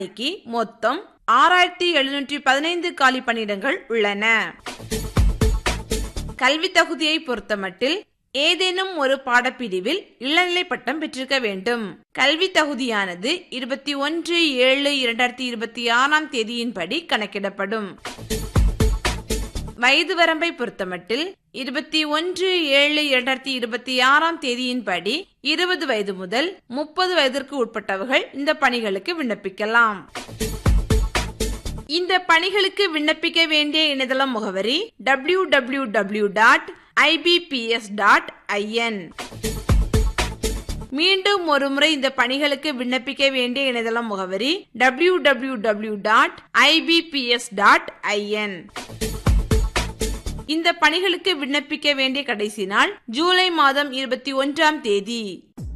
பணிக்கு மொத்தம் ஆறாயிரத்தி எழுநூற்றி பதினைந்து காலி பணியிடங்கள் உள்ளன கல்வி தகுதியை பொறுத்தமட்டில் ஏதேனும் ஒரு பாடப்பிரிவில் இளநிலை பட்டம் பெற்றிருக்க வேண்டும் கல்வி தகுதியானது இருபத்தி ஒன்று ஏழு இரண்டாயிரத்தி இருபத்தி ஆறாம் தேதியின்படி கணக்கிடப்படும் வயது வரம்பை பொறுத்தமட்டில் இருபத்தி ஒன்று ஏழு இரண்டாயிரத்தி இருபத்தி ஆறாம் தேதியின்படி இருபது வயது முதல் முப்பது வயதிற்கு உட்பட்டவர்கள் இந்த பணிகளுக்கு விண்ணப்பிக்கலாம் இந்த பணிகளுக்கு விண்ணப்பிக்க வேண்டிய இணையதள முகவரி W W W dot IBPS dot IN மீண்டும் ஒருமுறை இந்த பணிகளுக்கு விண்ணப்பிக்க வேண்டிய இணையதள முகவரி W W W dot IBPS dot IN இந்த பணிகளுக்கு விண்ணப்பிக்க வேண்டிய கடைசி நாள் ஜூலை மாதம் இருபத்தி ஒன்றாம் தேதி